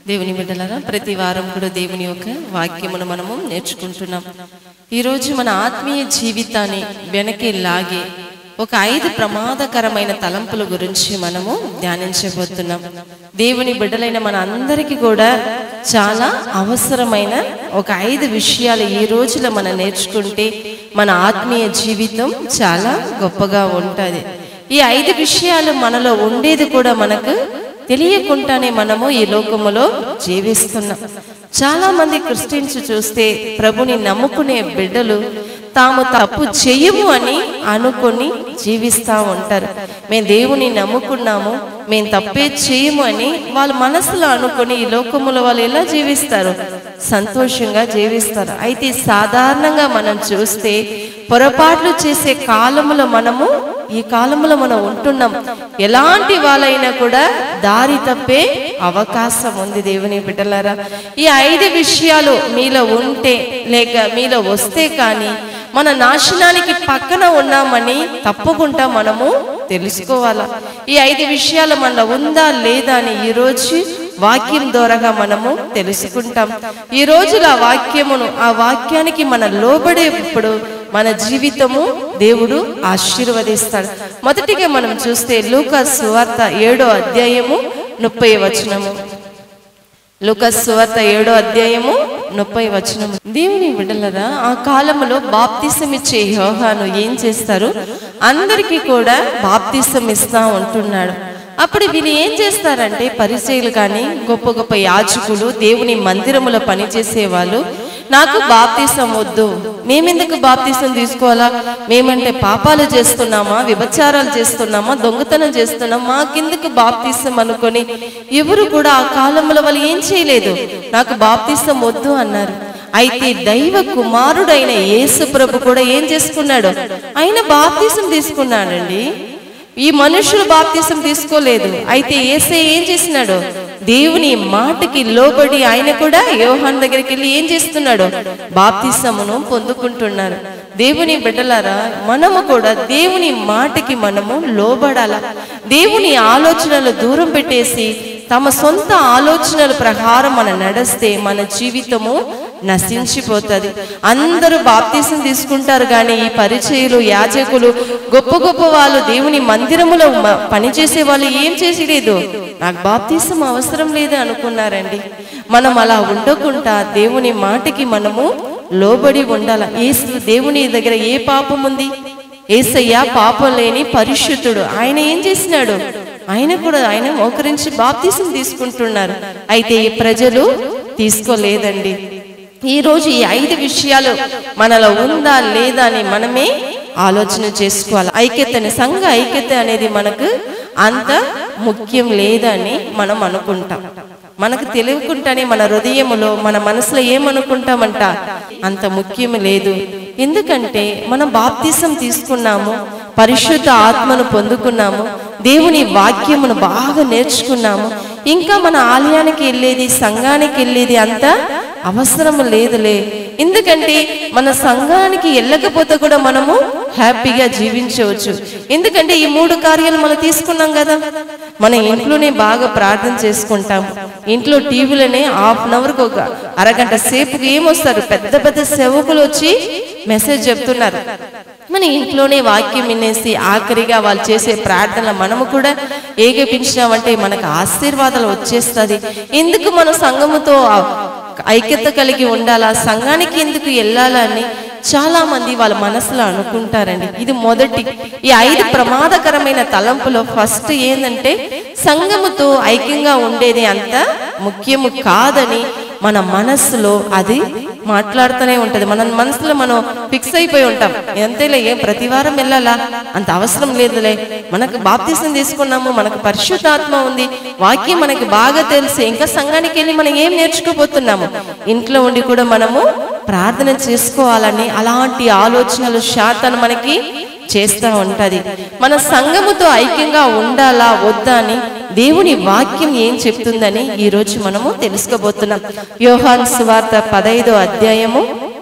దేవుని బిడ్డలారా ప్రతి వారం కూడా దేవుని యొక్క వాక్యమును మనము నేర్చుకుంటున్నాం ఈరోజు మన ఆత్మీయ జీవితాన్ని వెనక్కి లాగే ఒక ఐదు ప్రమాదకరమైన తలంపుల గురించి మనము ధ్యానించబోతున్నాం దేవుని బిడ్డలైన మన అందరికీ కూడా చాలా అవసరమైన ఒక ఐదు విషయాలు ఈ రోజులో మనం నేర్చుకుంటే మన ఆత్మీయ జీవితం చాలా గొప్పగా ఉంటుంది ఈ ఐదు విషయాలు మనలో ఉండేది కూడా మనకు తెలియకుండానే మనము ఈ లోకములో జీవిస్తున్నాం చాలా మంది క్రిస్టియన్స్ చూస్తే ప్రభుని నమ్ముకునే బిడ్డలు తాము తప్పు చెయ్యము అని అనుకొని జీవిస్తూ ఉంటారు మేము దేవుని నమ్ముకున్నాము మేము తప్పే చేయము అని వాళ్ళ మనసులో అనుకొని ఈ లోకములో వాళ్ళు ఎలా జీవిస్తారు సంతోషంగా జీవిస్తారు అయితే సాధారణంగా మనం చూస్తే పొరపాట్లు చేసే కాలములో మనము ఈ కాలంలో మనం ఉంటున్నాం ఎలాంటి వాళ్ళైనా కూడా దారి తప్పే అవకాశం ఉంది దేవుని బిడ్డలారా ఈ ఐదు విషయాలు మీలో ఉంటే లేక మీలో వస్తే కానీ మన నాశనానికి పక్కన ఉన్నామని తప్పకుండా మనము తెలుసుకోవాలా ఈ ఐదు విషయాలు మనలో ఉందా లేదా అని ఈరోజు వాక్యం ద్వారాగా మనము తెలుసుకుంటాం ఈ రోజుల వాక్యమును ఆ వాక్యానికి మన లోబడేప్పుడు మన జీవితము దేవుడు ఆశీర్వదిస్తాడు మొదటిగా మనం చూస్తే లూకాస్ సువార్త ఏడో అధ్యాయము ముప్పై వచనము లూకాస్ సువార్త ఏడో అధ్యాయము ముప్పై వచనము దేవుని బిడ్డలరా ఆ కాలంలో బాప్తిసం ఇచ్చే యోహాను ఏం చేస్తారు అందరికీ కూడా బాప్తిసం ఇస్తా ఉంటున్నాడు అప్పుడు వీళ్ళు ఏం చేస్తారంటే పరిచయులు కానీ గొప్ప గొప్ప యాజకులు దేవుని మందిరములో పనిచేసే వాళ్ళు నాకు బాప్తీసం వద్దు మేమెందుకు బాప్తీసం తీసుకోవాలా మేమంటే పాపాలు చేస్తున్నామా విభచారాలు చేస్తున్నామా దొంగతనం చేస్తున్నామా మాకెందుకు బాప్తీసం అనుకొని ఎవరు కూడా ఆ కాలంలో వాళ్ళు ఏం చేయలేదు నాకు బాప్తీసం వద్దు అన్నారు అయితే దైవ కుమారుడైన యేసు ప్రభు కూడా ఏం చేసుకున్నాడు ఆయన బాప్తీసం తీసుకున్నాడండి ఈ మనుషులు బాప్తీసం తీసుకోలేదు అయితే ఏసే ఏం చేసినాడు దేవుని మాటకి లోబడి ఆయన కూడా యోహాన్ దగ్గరికి వెళ్ళి ఏం చేస్తున్నాడు బాప్తిసమును పొందుకుంటున్నారు దేవుని బిడ్డలారా మనము కూడా దేవుని మాటకి మనము లోబడాల దేవుని ఆలోచనలు దూరం పెట్టేసి తమ సొంత ఆలోచనల ప్రకారం మనం నడిస్తే మన జీవితము నశించిపోతుంది అందరూ బాప్తీసం తీసుకుంటారు కానీ ఈ పరిచయులు యాజకులు గొప్ప గొప్ప వాళ్ళు దేవుని మందిరములో మ- పనిచేసే వాళ్ళు ఏం చేసి లేదు నాకు బాప్తీసం అవసరం లేదు అనుకున్నారండి మనం అలా ఉండకుండా దేవుని మాటకి మనము లోబడి ఉండాల ఏసు దేవుని దగ్గర ఏ పాపం ఉంది ఏసయ్య పాపం లేని పరిశుద్ధుడు ఆయన ఏం చేసినాడు ఆయన కూడా ఆయన మోకరించి బాప్తీసం తీసుకుంటున్నారు అయితే ఈ ప్రజలు తీసుకోలేదండి ఈ రోజు ఈ ఐదు విషయాలు మనలో ఉందా లేదా అని మనమే ఆలోచన చేసుకోవాలి ఐక్యతని సంఘ ఐక్యత అనేది మనకు అంత ముఖ్యం లేదని మనం అనుకుంటాం మనకు తెలియకుండానే మన హృదయములో మన మనసులో ఏమనుకుంటామంట అంత ముఖ్యం లేదు ఎందుకంటే మనం బాప్తిసం తీసుకున్నాము పరిశుద్ధ ఆత్మను పొందుకున్నాము దేవుని వాక్యమును బాగా నేర్చుకున్నాము ఇంకా మన ఆలయానికి వెళ్ళేది సంఘానికి వెళ్ళేది అంత అవసరం లేదులే ఎందుకంటే మన సంఘానికి వెళ్ళకపోతే కూడా మనము హ్యాపీగా జీవించవచ్చు ఎందుకంటే ఈ మూడు కార్యాలు మనం తీసుకున్నాం కదా మన ఇంట్లోనే బాగా ప్రార్థన చేసుకుంటాం ఇంట్లో టీవీలోనే హాఫ్ అన్ అవర్కి ఒక అరగంట సేపుకి ఏమొస్తారు పెద్ద పెద్ద సేవకులు వచ్చి మెసేజ్ చెప్తున్నారు మన ఇంట్లోనే వాక్యం వినేసి ఆఖరిగా వాళ్ళు చేసే ప్రార్థన మనము కూడా ఏకపించినామంటే మనకు ఆశీర్వాదాలు వచ్చేస్తుంది ఎందుకు మన సంఘముతో ఐక్యత కలిగి ఉండాలా సంఘానికి ఎందుకు వెళ్ళాలని చాలా మంది వాళ్ళ మనసులో అనుకుంటారండి ఇది మొదటి ఈ ఐదు ప్రమాదకరమైన తలంపులో ఫస్ట్ ఏంటంటే సంఘముతో ఐక్యంగా ఉండేది అంత ముఖ్యము కాదని మన మనస్సులో అది మాట్లాడుతూనే ఉంటది మన మనసులో మనం ఫిక్స్ అయిపోయి ఉంటాం ఎంతేలే ఏం ప్రతి వారం వెళ్ళాలా అంత అవసరం లేదులే మనకు బాప్తీసం తీసుకున్నాము మనకు పరిశుద్ధాత్మ ఉంది వాక్యం మనకి బాగా తెలుసు ఇంకా సంఘానికి వెళ్ళి మనం ఏం నేర్చుకోబోతున్నాము ఇంట్లో ఉండి కూడా మనము ప్రార్థన చేసుకోవాలని అలాంటి ఆలోచనలు శాతం మనకి చేస్తూ ఉంటది మన సంఘముతో ఐక్యంగా ఉండాలా వద్దా అని దేవుని వాక్యం ఏం చెప్తుందని ఈ రోజు మనము తెలుసుకోబోతున్నాం యోహాన్ సువార్త పదైదో అధ్యాయము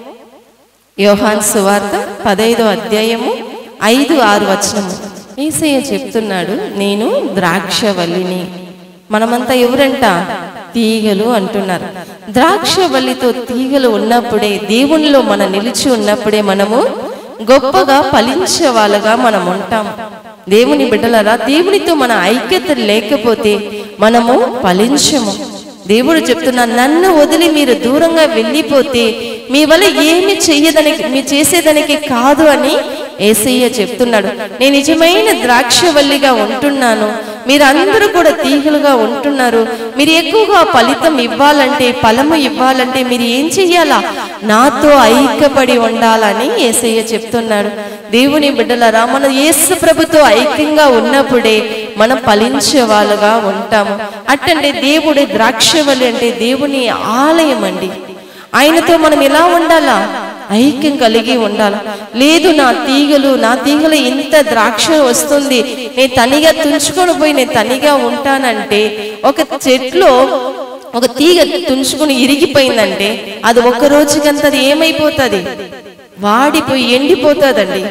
యోహాన్ సువార్త పదైదో అధ్యాయము ఐదు ఆరు వచనము ఏసయ్య చెప్తున్నాడు నేను ద్రాక్షవల్లిని మనమంతా ఎవరంట తీగలు అంటున్నారు ద్రాక్ష వల్లితో తీగలు ఉన్నప్పుడే దేవునిలో మన నిలిచి ఉన్నప్పుడే మనము గొప్పగా ఫలించే వాళ్ళగా మనం ఉంటాం దేవుని బిడ్డలరా దేవునితో మన ఐక్యత లేకపోతే మనము ఫలించము దేవుడు చెప్తున్నా నన్ను వదిలి మీరు దూరంగా వెళ్ళిపోతే మీ వల్ల ఏమి చెయ్యదానికి మీ చేసేదానికి కాదు అని ఏసయ్య చెప్తున్నాడు నేను నిజమైన ద్రాక్షవల్లిగా ఉంటున్నాను మీరందరూ కూడా తీగలుగా ఉంటున్నారు మీరు ఎక్కువగా ఫలితం ఇవ్వాలంటే ఫలము ఇవ్వాలంటే మీరు ఏం చెయ్యాలా నాతో ఐక్యపడి ఉండాలని ఏసయ్య చెప్తున్నాడు దేవుని బిడ్డలారా మన యేసు ప్రభుతో ఐక్యంగా ఉన్నప్పుడే మనం ఫలించే వాళ్ళుగా ఉంటాము అట్టంటే దేవుడి ద్రాక్షవల్లి అంటే దేవుని ఆలయం అండి ఆయనతో మనం ఎలా ఉండాలా ఐక్యం కలిగి ఉండాలి లేదు నా తీగలు నా తీగలు ఇంత ద్రాక్ష వస్తుంది నేను తనిగా తుంచుకొని పోయి నేను తనిగా ఉంటానంటే ఒక చెట్లో ఒక తీగ తుంచుకొని ఇరిగిపోయిందంటే అది ఒక రోజుకంత అది ఏమైపోతుంది వాడిపోయి ఎండిపోతుందండి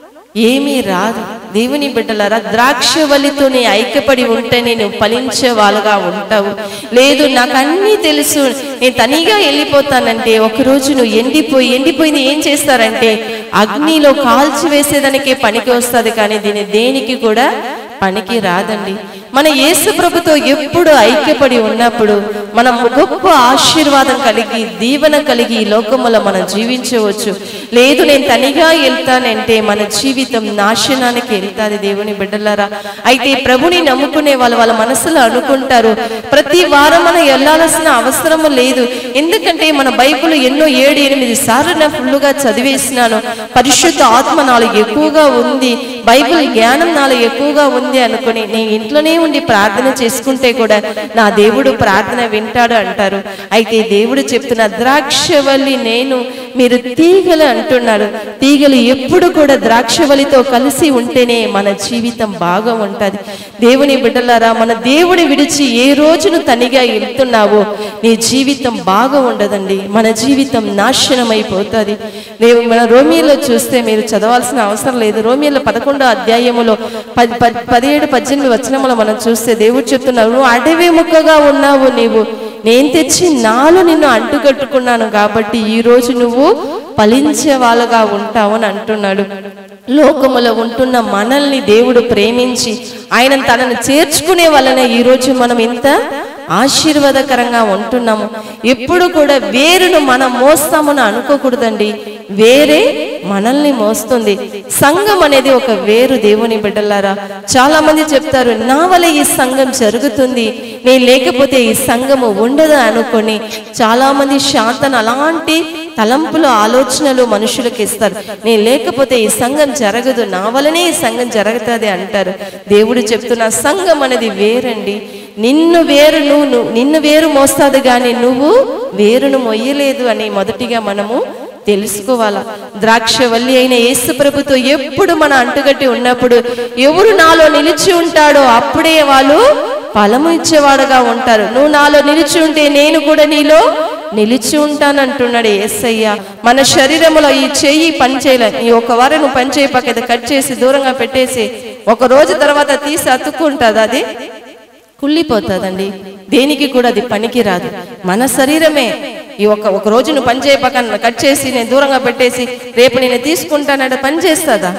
ఏమీ రాదు దేవుని బిడ్డలారా ద్రాక్షవల్లితోనే ఐక్యపడి ఉంటేనే నువ్వు ఫలించే వాళ్ళుగా ఉంటావు లేదు నాకు అన్నీ తెలుసు నేను తనిగా వెళ్ళిపోతానంటే ఒకరోజు నువ్వు ఎండిపోయి ఎండిపోయింది ఏం చేస్తారంటే అగ్నిలో కాల్చి వేసేదానికే పనికి వస్తుంది కానీ దీని దేనికి కూడా పనికి రాదండి మన యేసు ప్రభుతో ఎప్పుడు ఐక్యపడి ఉన్నప్పుడు మనం గొప్ప ఆశీర్వాదం కలిగి దీవెన కలిగి ఈ లోకములో మనం జీవించవచ్చు లేదు నేను తనిగా వెళ్తానంటే మన జీవితం నాశనానికి వెళ్తాది దేవుని బిడ్డలారా అయితే ప్రభుని నమ్ముకునే వాళ్ళు వాళ్ళ మనసులో అనుకుంటారు ప్రతి వారం మనం వెళ్ళాల్సిన అవసరం లేదు ఎందుకంటే మన బైబిల్ ఎన్నో ఏడు ఎనిమిది సార్లు నా ఫుల్లుగా చదివేసినాను పరిశుద్ధ ఆత్మ నాలో ఎక్కువగా ఉంది బైబిల్ జ్ఞానం నాలో ఎక్కువగా ఉంది అనుకుని నేను ఇంట్లోనే ఉండి ప్రార్థన చేసుకుంటే కూడా నా దేవుడు ప్రార్థన వింటాడు అంటారు అయితే దేవుడు చెప్తున్న ద్రాక్షవల్లి నేను మీరు తీగలు అంటున్నాడు తీగలు ఎప్పుడు కూడా ద్రాక్షవల్లితో కలిసి ఉంటేనే మన జీవితం బాగా ఉంటది దేవుని బిడ్డలారా మన దేవుడి విడిచి ఏ రోజును తనిగా వెళ్తున్నావో నీ జీవితం బాగా ఉండదండి మన జీవితం నాశనం అయిపోతుంది నేను మన రోమియోలో చూస్తే మీరు చదవాల్సిన అవసరం లేదు రోమియోలో పదకొండో అధ్యాయములో పది పది- పదిహేడు పద్దెనిమిది వచనములో మనం చూస్తే దేవుడు చెప్తున్నారు నువ్వు అడవి ముక్కగా ఉన్నావు నీవు నేను తెచ్చి నాలో నిన్ను అంటుకట్టుకున్నాను కాబట్టి ఈ రోజు నువ్వు ఫలించే వాళ్ళగా ఉంటావు అని అంటున్నాడు లోకములో ఉంటున్న మనల్ని దేవుడు ప్రేమించి ఆయన తనను చేర్చుకునే వలన ఈ రోజు మనం ఇంత ఆశీర్వాదకరంగా ఉంటున్నాము ఎప్పుడు కూడా వేరును మనం మోస్తామని అనుకోకూడదండి వేరే మనల్ని మోస్తుంది సంఘం అనేది ఒక వేరు దేవుని బిడ్డలారా చాలా మంది చెప్తారు నా వల్ల ఈ సంఘం జరుగుతుంది నేను లేకపోతే ఈ సంఘము ఉండదు అనుకొని చాలా మంది శాంతను అలాంటి తలంపులు ఆలోచనలు మనుషులకు ఇస్తారు నేను లేకపోతే ఈ సంఘం జరగదు నా వలనే ఈ సంఘం జరుగుతుంది అంటారు దేవుడు చెప్తున్న సంఘం అనేది వేరండి నిన్ను వేరు నువ్వు నువ్వు- నిన్ను వేరు మోస్తాది కానీ నువ్వు వేరును మొయ్యలేదు అని మొదటిగా మనము తెలుసుకోవాలా ద్రాక్షవల్లి అయిన యేసు ప్రభుతో ఎప్పుడు మన అంటుగట్టి ఉన్నప్పుడు ఎవరు నాలో నిలిచి ఉంటాడో అప్పుడే వాళ్ళు ఫలము ఇచ్చేవాడుగా ఉంటారు నువ్వు నాలో నిలిచి ఉంటే నేను కూడా నీలో నిలిచి ఉంటానంటున్నాడు ఏసయ్య మన శరీరములో ఈ చెయ్యి పని చేయలే ఈ ఒక వారం నువ్వు పని చేయపాక ఇది కట్ చేసి దూరంగా పెట్టేసి ఒక రోజు తర్వాత తీసి అతుక్కుంటుంది అది కుళ్ళిపోతుందండి దేనికి కూడా అది పనికి రాదు మన శరీరమే ఈ ఒక ఒక రోజు నువ్వు పని చేయపక్క కట్ చేసి నేను దూరంగా పెట్టేసి రేపు నేను తీసుకుంటానంటే పని చేస్తుందా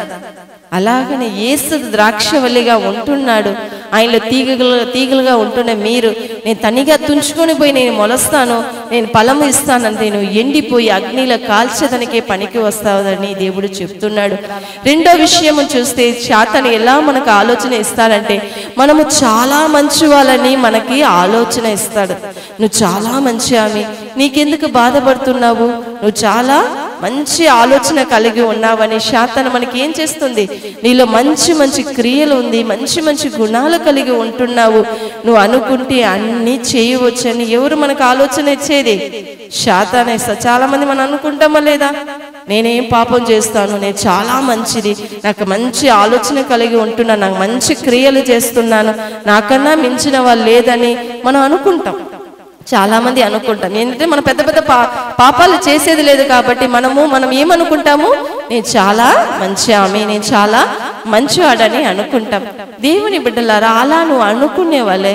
అలాగనే ఏసు ద్రాక్షవల్లిగా ఉంటున్నాడు ఆయనలో తీగలు తీగలుగా ఉంటున్న మీరు నేను తనిగా తుంచుకొని పోయి నేను మొలస్తాను నేను ఫలము ఇస్తానంటే నువ్వు ఎండిపోయి అగ్నిలో కాల్చేదానికే పనికి వస్తావని దేవుడు చెప్తున్నాడు రెండో విషయము చూస్తే శాతాన్ని ఎలా మనకు ఆలోచన ఇస్తాడంటే మనము చాలా మంచి వాళ్ళని మనకి ఆలోచన ఇస్తాడు నువ్వు చాలా మంచి ఆమె నీకెందుకు బాధపడుతున్నావు నువ్వు చాలా మంచి ఆలోచన కలిగి ఉన్నావని శాతాన్ని మనకి ఏం చేస్తుంది నీలో మంచి మంచి క్రియలు ఉంది మంచి మంచి గుణాలు కలిగి ఉంటున్నావు నువ్వు అనుకుంటే అన్నీ చేయవచ్చని ఎవరు మనకు ఆలోచన ఇచ్చేది శాతానే చాలా మంది మనం అనుకుంటామా లేదా నేనేం పాపం చేస్తాను నేను చాలా మంచిది నాకు మంచి ఆలోచన కలిగి ఉంటున్నా నాకు మంచి క్రియలు చేస్తున్నాను నాకన్నా మించిన వాళ్ళు లేదని మనం అనుకుంటాం చాలా మంది అనుకుంటాం ఏంటంటే మనం పెద్ద పెద్ద పా పాపాలు చేసేది లేదు కాబట్టి మనము మనం ఏమనుకుంటాము నేను చాలా మంచి ఆమె నేను చాలా మంచివాడని అనుకుంటాం దేవుని బిడ్డలారా అలా నువ్వు అనుకునే వాళ్ళే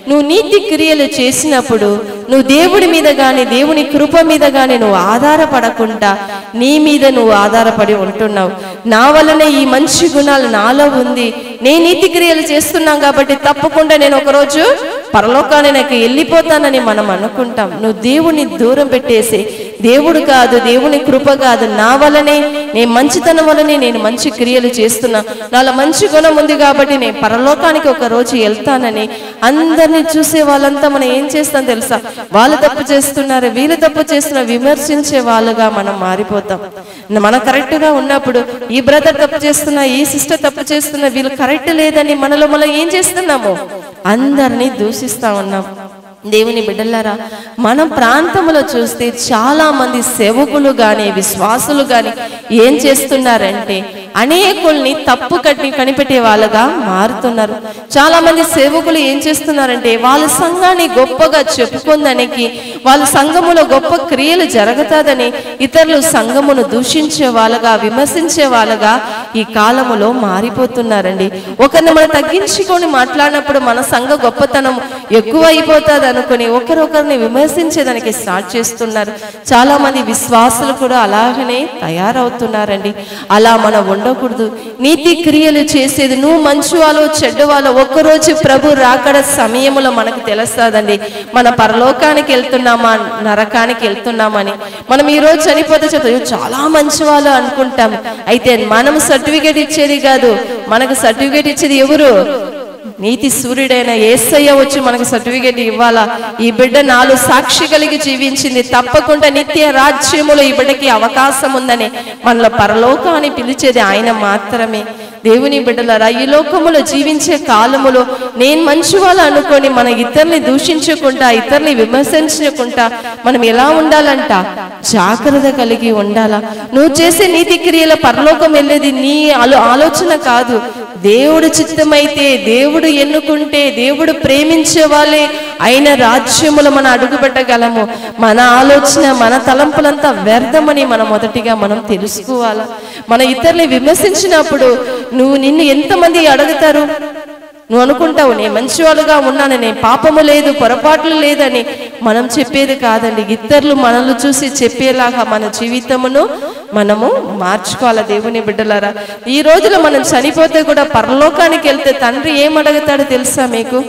నువ్వు నీతి క్రియలు చేసినప్పుడు నువ్వు దేవుడి మీద గాని దేవుని కృప మీద గాని నువ్వు ఆధారపడకుండా నీ మీద నువ్వు ఆధారపడి ఉంటున్నావు నా వల్లనే ఈ మంచి గుణాలు నాలో ఉంది నేను నీతి క్రియలు చేస్తున్నాం కాబట్టి తప్పకుండా నేను ఒకరోజు పరలోకాన్ని నాకు వెళ్ళిపోతానని మనం అనుకుంటాం నువ్వు దేవుని దూరం పెట్టేసి దేవుడు కాదు దేవుని కృప కాదు నా వల్లనే నేను మంచితనం వల్లనే నేను మంచి క్రియలు చేస్తున్నా నాలో మంచి గుణం ఉంది కాబట్టి నేను పరలోకానికి ఒక రోజు వెళ్తానని అందరినీ చూసే వాళ్ళంతా మనం ఏం చేస్తాం తెలుసా వాళ్ళు తప్పు చేస్తున్నారు వీళ్ళు తప్పు చేస్తున్నారు విమర్శించే వాళ్ళుగా మనం మారిపోతాం మనం కరెక్ట్ గా ఉన్నప్పుడు ఈ బ్రదర్ తప్పు చేస్తున్నా ఈ సిస్టర్ తప్పు చేస్తున్నా వీళ్ళు కరెక్ట్ లేదని మనలో మనం ఏం చేస్తున్నాము అందరినీ దూషిస్తా ఉన్నాం దేవుని బిడ్డలారా మన ప్రాంతంలో చూస్తే చాలా మంది సేవకులు గాని విశ్వాసులు గాని ఏం చేస్తున్నారంటే అనేకుల్ని తప్పు కట్టి కనిపెట్టే వాళ్ళగా మారుతున్నారు చాలా మంది సేవకులు ఏం చేస్తున్నారంటే వాళ్ళ సంఘాన్ని గొప్పగా చెప్పుకుందానికి వాళ్ళ సంఘములో గొప్ప క్రియలు జరుగుతాదని ఇతరులు సంఘమును దూషించే వాళ్ళగా విమర్శించే వాళ్ళగా ఈ కాలములో మారిపోతున్నారండి ఒకరిని మనం తగ్గించుకొని మాట్లాడినప్పుడు మన సంఘ గొప్పతనం ఎక్కువ అయిపోతుంది అనుకుని ఒకరొకరిని విమర్శించేదానికి స్టార్ట్ చేస్తున్నారు చాలా మంది విశ్వాసులు కూడా అలాగనే తయారవుతున్నారండి అలా మనం ఉండకూడదు నీతి క్రియలు చేసేది నువ్వు మంచి వాళ్ళు చెడ్డ వాళ్ళు ఒక్కరోజు ప్రభు రాకడ సమయంలో మనకు తెలుస్తుందండి మన పరలోకానికి వెళ్తున్నామా నరకానికి వెళ్తున్నామని మనం ఈ రోజు చనిపోతే చెప్తాం చాలా మంచి వాళ్ళు అనుకుంటాం అయితే మనం సర్టిఫికేట్ ఇచ్చేది కాదు మనకు సర్టిఫికేట్ ఇచ్చేది ఎవరు నీతి సూర్యుడైన ఏసయ్య వచ్చి మనకు సర్టిఫికేట్ ఇవ్వాలా ఈ బిడ్డ నాలుగు సాక్షి కలిగి జీవించింది తప్పకుండా నిత్య రాజ్యములో ఈ బిడ్డకి అవకాశం ఉందని మనలో పరలోకాన్ని పిలిచేది ఆయన మాత్రమే దేవుని బిడ్డలారా ఈ లోకములో జీవించే కాలములో నేను మంచి వాళ్ళు అనుకొని మన ఇతరుని దూషించకుండా ఇతరుని విమర్శించకుండా మనం ఎలా ఉండాలంట జాగ్రత్త కలిగి ఉండాలా నువ్వు చేసే నీతి క్రియల పరలోకం వెళ్ళేది నీ ఆలో ఆలోచన కాదు దేవుడు చిత్తమైతే దేవుడు ఎన్నుకుంటే దేవుడు ప్రేమించే వాళ్ళే అయిన రాజ్యములో మనం అడుగుపెట్టగలము మన ఆలోచన మన తలంపులంతా వ్యర్థమని మనం మొదటిగా మనం తెలుసుకోవాలా మన ఇతరుని విమర్శించినప్పుడు నువ్వు నిన్ను ఎంతమంది అడుగుతారు నువ్వు అనుకుంటావు నేను మంచివాడుగా ఉన్నానని పాపము లేదు పొరపాట్లు లేదని మనం చెప్పేది కాదండి ఇతరులు మనల్ని చూసి చెప్పేలాగా మన జీవితమును మనము మార్చుకోవాలి దేవుని బిడ్డలారా ఈ రోజులో మనం చనిపోతే కూడా పరలోకానికి వెళ్తే తండ్రి ఏం అడుగుతాడో తెలుసా మీకు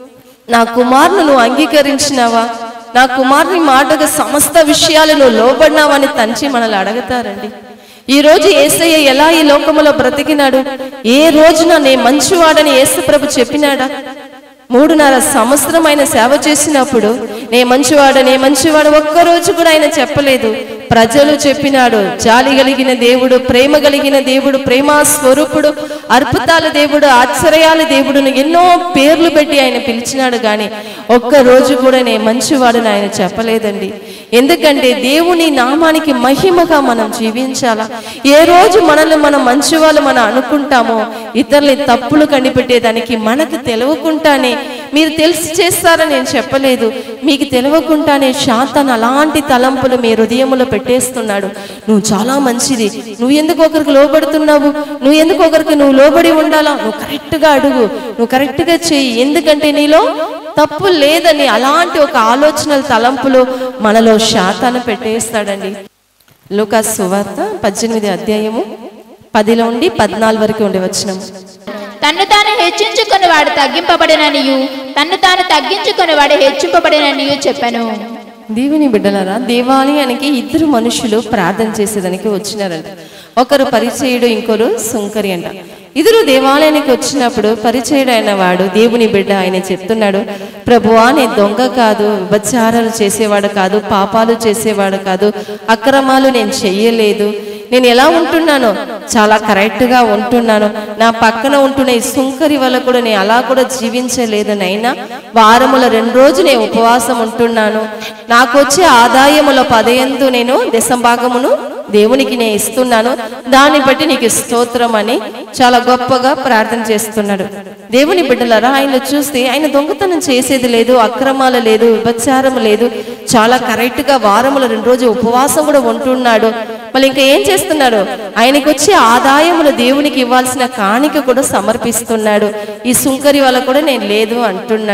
నా కుమారును నువ్వు అంగీకరించినావా నా కుమారుని మాటగా సమస్త విషయాలు నువ్వు లోబడినావని తంచి మనల్ని అడుగుతారండి ఈ రోజు ఏసయ్య ఎలా ఈ లోకములో బ్రతికినాడు ఏ రోజున నే మంచివాడని యేసు ప్రభు చెప్పినాడా మూడున్నర సంవత్సరం ఆయన సేవ చేసినప్పుడు నే మంచివాడు నే మంచివాడు ఒక్క రోజు కూడా ఆయన చెప్పలేదు ప్రజలు చెప్పినాడు జాలి కలిగిన దేవుడు ప్రేమ కలిగిన దేవుడు ప్రేమ స్వరూపుడు అద్భుతాల దేవుడు ఆశ్చర్యాల దేవుడును ఎన్నో పేర్లు పెట్టి ఆయన పిలిచినాడు కానీ ఒక్క రోజు కూడా నే మంచివాడని ఆయన చెప్పలేదండి ఎందుకంటే దేవుని నామానికి మహిమగా మనం జీవించాలా ఏ రోజు మనల్ని మనం మంచివాళ్ళు మనం అనుకుంటామో ఇతరులని తప్పులు కనిపెట్టేదానికి మనకు తెలియకుండానే మీరు తెలిసి చేస్తారని నేను చెప్పలేదు మీకు తెలియకుండానే శాతాన్ అలాంటి తలంపులు మీ హృదయములో పెట్టేస్తున్నాడు నువ్వు చాలా మంచిది నువ్వు ఎందుకు ఒకరికి లోబడుతున్నావు నువ్వు ఎందుకు ఒకరికి నువ్వు లోబడి ఉండాలా నువ్వు కరెక్ట్గా అడుగు నువ్వు కరెక్ట్గా చెయ్యి ఎందుకంటే నీలో తప్పు లేదని అలాంటి ఒక ఆలోచనల తలంపులు మనలో శాతాన్ని పెట్టేస్తాడండి లూకాస్ సువార్త పద్దెనిమిది అధ్యాయము పదిలో ఉండి పద్నాలుగు వరకు ఉండి వచ్చినాము తన్ను తాను హెచ్చించుకుని వాడు తగ్గింపబడిననియు తన్ను తాను తగ్గించుకుని వాడు హెచ్చింపబడిననియు చెప్పాను దేవుని బిడ్డలారా దేవాలయానికి ఇద్దరు మనుషులు ప్రార్థన చేసేదానికి వచ్చినారంట ఒకరు పరిచయుడు ఇంకొరు సుంకరి అంట ఇద్దరు దేవాలయానికి వచ్చినప్పుడు పరిచయుడు అయిన వాడు దేవుని బిడ్డ ఆయన చెప్తున్నాడు ప్రభువా నేను దొంగ కాదు విభచారాలు చేసేవాడు కాదు పాపాలు చేసేవాడు కాదు అక్రమాలు నేను చెయ్యలేదు నేను ఎలా ఉంటున్నాను చాలా కరెక్ట్ గా ఉంటున్నాను నా పక్కన ఉంటున్న ఈ సుంకరి వల్ల కూడా నేను అలా కూడా జీవించలేదు నైనా వారముల రెండు రోజులు నేను ఉపవాసం ఉంటున్నాను నాకు వచ్చే ఆదాయముల పదయందు నేను దశంభాగమును దేవునికి నేను ఇస్తున్నాను దాన్ని బట్టి నీకు స్తోత్రం అని చాలా గొప్పగా ప్రార్థన చేస్తున్నాడు దేవుని బిడ్డలారా ఆయన చూస్తే ఆయన దొంగతనం చేసేది లేదు అక్రమాలు లేదు విభచారం లేదు చాలా కరెక్ట్ గా వారముల రెండు రోజులు ఉపవాసం కూడా ఉంటున్నాడు మళ్ళీ ఇంకా ఏం చేస్తున్నాడు ఆయనకు వచ్చే ఆదాయములు దేవునికి ఇవ్వాల్సిన కాணிక కూడా సమర్పిస్తున్నాడు ఈ సుంకరి వల్ల కూడా నేను లేదు అంటున్నాడు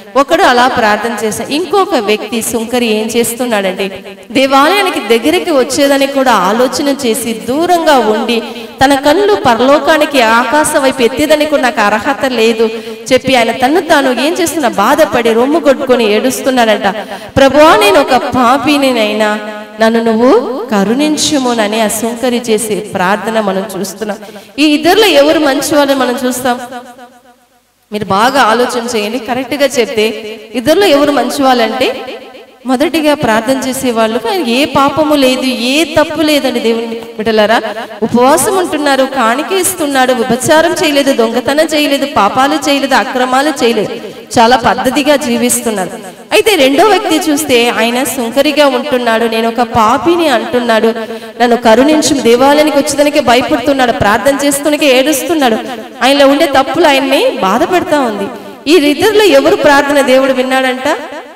ఒకడు అలా ప్రార్థన చేశాడు ఇంకొక వ్యక్తి సుంకరి ఏం చేస్తున్నాడంటే దేవాలయానికి దగ్గరికి వచ్చేదని కూడా ఆలోచన చేసి దూరంగా ఉండి తన కళ్ళు పరలోకానికి ఆకాశం వైపు ఎత్తేదని కూడా నాకు అర్హత లేదు చెప్పి ఆయన తను తాను ఏం చేస్తున్నా బాధపడి రొమ్ము కొట్టుకొని ఏడుస్తున్నాడంట ప్రభువా నేను ఒక పాపినినైనా నన్ను నువ్వు కరుణించుమోనని ఆ సుంకరి చేసే ప్రార్థన మనం చూస్తున్నాం ఈ ఇద్దరిలో ఎవరు మంచి వాళ్ళని మనం చూస్తాం మీరు బాగా ఆలోచన చేయండి కరెక్ట్ గా చెప్తే ఇద్దరిలో ఎవరు మంచి వాళ్ళంటే మొదటిగా ప్రార్థన చేసే వాళ్ళు ఏ పాపము లేదు ఏ తప్పు లేదండి దేవుని బిడ్డలారా ఉపవాసం ఉంటున్నారు కాணிక ఇస్తున్నాడు విభచారం చేయలేదు దొంగతనం చేయలేదు పాపాలు చేయలేదు అక్రమాలు చేయలేదు చాలా పద్ధతిగా జీవిస్తున్నారు అయితే రెండో వ్యక్తి చూస్తే ఆయన సుంకరిగా ఉంటున్నాడు నేను ఒక పాపిని అంటున్నాడు నన్ను కరుణించు దేవాలయానికి వచ్చేదానికి భయపడుతున్నాడు ప్రార్థన చేస్తున్నకే ఏడుస్తున్నాడు ఆయనలో ఉండే తప్పులు ఆయన్ని బాధ పెడతా ఉంది ఈ ఇద్దరిలో ఎవరు ప్రార్థన దేవుడు విన్నాడంట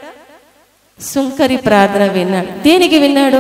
సుంకరి ప్రార్థన విన్నాడు దేనికి విన్నాడు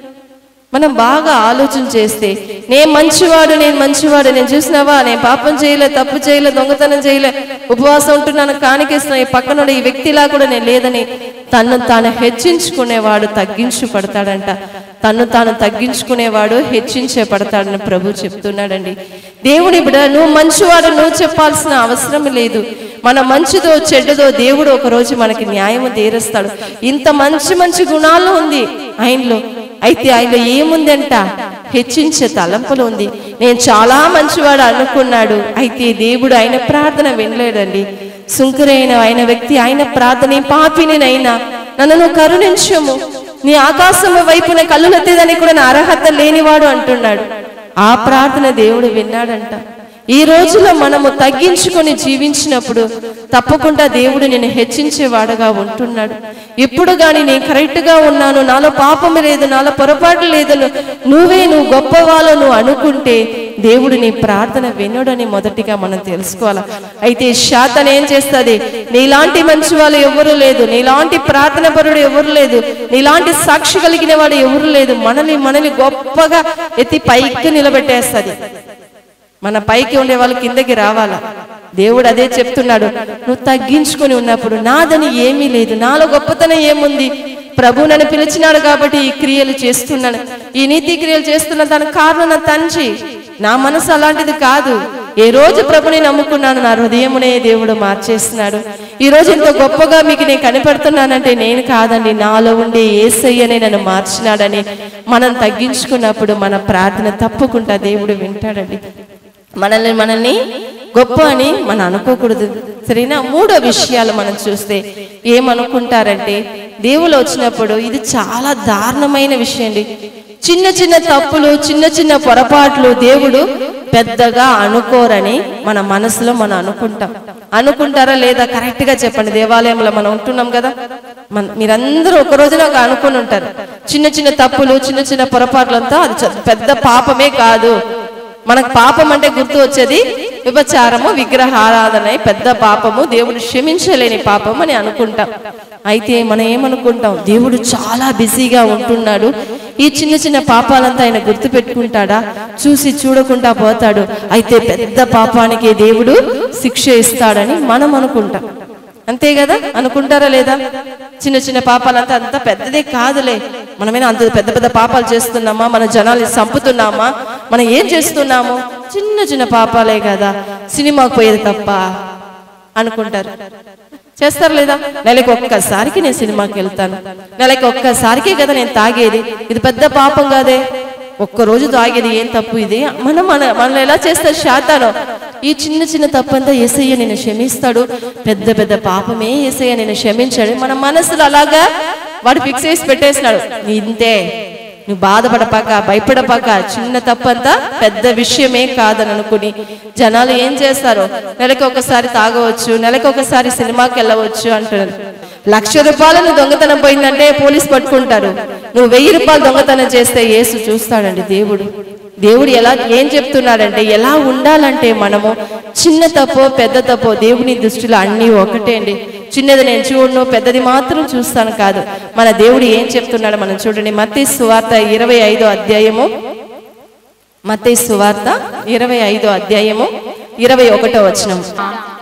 మనం బాగా ఆలోచన చేస్తే నేను మంచివాడు నేను మంచివాడు నేను చూసినావా నేను పాపం చేయలే తప్పు చేయలే దొంగతనం చేయలే ఉపవాసం ఉంటున్నాను కానికేస్తున్నా ఈ పక్కన ఈ వ్యక్తిలా కూడా నేను లేదని తను తాను హెచ్చించుకునేవాడు తగ్గించు పడతాడంట తను తాను తగ్గించుకునేవాడు హెచ్చించే పడతాడని ప్రభు చెప్తున్నాడండి దేవుని బిడ నువ్వు మంచివాడు నువ్వు చెప్పాల్సిన అవసరం లేదు మన మంచిదో చెడ్డదో దేవుడు ఒక రోజు మనకి న్యాయము తీరుస్తాడు ఇంత మంచి మంచి గుణాలు ఉంది ఆయనలో అయితే ఆయనలో ఏముందంట హెచ్చించే తలంపులు ఉంది నేను చాలా మంచివాడు అనుకున్నాడు అయితే దేవుడు ఆయన ప్రార్థన వినలేడండి సుంకరైన ఆయన వ్యక్తి ఆయన ప్రార్థన పాపినినైనా నన్ను నువ్వు కరుణించము నీ ఆకాశము వైపున కళ్ళునెత్తేదని కూడా నా అర్హత లేనివాడు అంటున్నాడు ఆ ప్రార్థన దేవుడు విన్నాడంట ఈ రోజులో మనము తగ్గించుకొని జీవించినప్పుడు తప్పకుండా దేవుడు నేను హెచ్చించేవాడుగా ఉంటున్నాడు ఎప్పుడు గాని నేను కరెక్ట్ గా ఉన్నాను నాలో పాపము లేదు నాలో పొరపాటు లేదు నువ్వే నువ్వు గొప్పవాళ్ళు నువ్వు అనుకుంటే దేవుడు నీ ప్రార్థన వినడని మొదటిగా మనం తెలుసుకోవాలి అయితే శాతన ఏం చేస్తుంది నీలాంటి మంచి వాళ్ళు ఎవరు లేదు నీలాంటి ప్రార్థన పరుడు ఎవరు లేదు నీలాంటి సాక్షి కలిగిన వాడు ఎవరు లేదు మనల్ని మనల్ని గొప్పగా ఎత్తి పైకి నిలబెట్టేస్తుంది మన పైకి ఉండే వాళ్ళు కిందకి రావాలా దేవుడు అదే చెప్తున్నాడు నువ్వు తగ్గించుకొని ఉన్నప్పుడు నాదని ఏమీ లేదు నాలో గొప్పతనం ఏముంది ప్రభు నన్ను పిలిచినాడు కాబట్టి ఈ క్రియలు చేస్తున్నాను ఈ నీతి క్రియలు చేస్తున్న దానికి కారణం నా తండ్రి నా మనసు అలాంటిది కాదు ఏ రోజు ప్రభుని నమ్ముకున్నాను నా హృదయమునే దేవుడు మార్చేస్తున్నాడు ఈ రోజు ఇంత గొప్పగా మీకు నేను కనపడుతున్నానంటే నేను కాదండి నాలో ఉండే ఏసయ్యనే నన్ను మార్చినాడని మనం తగ్గించుకున్నప్పుడు మన ప్రార్థన తప్పకుండా దేవుడు వింటాడండి మనల్ని మనల్ని గొప్ప అని మనం అనుకోకూడదు సరేనా మూడో విషయాలు మనం చూస్తే ఏమనుకుంటారంటే దేవులు వచ్చినప్పుడు ఇది చాలా దారుణమైన విషయం అండి చిన్న చిన్న తప్పులు చిన్న చిన్న పొరపాట్లు దేవుడు పెద్దగా అనుకోరని మన మనసులో మనం అనుకుంటాం అనుకుంటారా లేదా కరెక్ట్ గా చెప్పండి దేవాలయంలో మనం ఉంటున్నాం కదా మన మీరందరూ ఒక రోజున ఒక అనుకుని ఉంటారు చిన్న చిన్న తప్పులు చిన్న చిన్న పొరపాట్లంతా అది చ- పెద్ద పాపమే కాదు మనకు పాపం అంటే గుర్తు వచ్చేది విభచారము విగ్రహారాధన పెద్ద పాపము దేవుడు క్షమించలేని పాపం అని అనుకుంటాం అయితే మనం ఏమనుకుంటాం దేవుడు చాలా బిజీగా ఉంటున్నాడు ఈ చిన్న చిన్న పాపాలంతా ఆయన గుర్తు పెట్టుకుంటాడా చూసి చూడకుండా పోతాడు అయితే పెద్ద పాపానికి దేవుడు శిక్ష ఇస్తాడని మనం అనుకుంటాం అంతే కదా అనుకుంటారా లేదా చిన్న చిన్న పాపాలంతా అంత పెద్దదే కాదులే మనమేనా అంత పెద్ద పెద్ద పాపాలు చేస్తున్నామా మన జనాల్ని చంపుతున్నామా మనం ఏం చేస్తున్నాము చిన్న చిన్న పాపాలే కదా సినిమాకు పోయేది తప్ప అనుకుంటారు చేస్తారు లేదా నెలకి ఒక్కసారికి నేను సినిమాకి వెళ్తాను నెలకి ఒక్కసారికే కదా నేను తాగేది ఇది పెద్ద పాపం కాదే ఒక్క రోజు తాగేది ఏం తప్పు ఇది మనం మన మనల్ని ఎలా చేస్తారు శాతాను ఈ చిన్న చిన్న తప్పంతా ఏసయ్య నేను క్షమిస్తాడు పెద్ద పెద్ద పాపమే ఏసయ్య నేను క్షమించాడు మన మనసులో అలాగా వాడు ఫిక్స్ చేసి పెట్టేసినాడు నీ ఇంతే నువ్వు బాధపడపాక భయపడపాక చిన్న తప్పంతా పెద్ద విషయమే కాదని అనుకుని జనాలు ఏం చేస్తారు నెలకి ఒకసారి తాగవచ్చు నెలకి ఒకసారి సినిమాకి వెళ్ళవచ్చు అంటున్నారు లక్ష రూపాయలు నువ్వు దొంగతనం పోయిందంటే పోలీస్ పట్టుకుంటారు నువ్వు వెయ్యి రూపాయలు దొంగతనం చేస్తే యేసు చూస్తాడండి దేవుడు దేవుడు ఎలా ఏం చెప్తున్నాడంటే ఎలా ఉండాలంటే మనము చిన్న తప్పో పెద్ద తప్పో దేవుని దృష్టిలో అన్నీ ఒకటే అండి చిన్నది నేను చూడను పెద్దది మాత్రం చూస్తాను కాదు మన దేవుడు ఏం చెప్తున్నాడు మనం చూడండి మత్తయి సువార్త ఇరవై ఐదో అధ్యాయము మత్తయి సువార్త ఇరవై ఐదో అధ్యాయము ఇరవై ఒకటో వచనం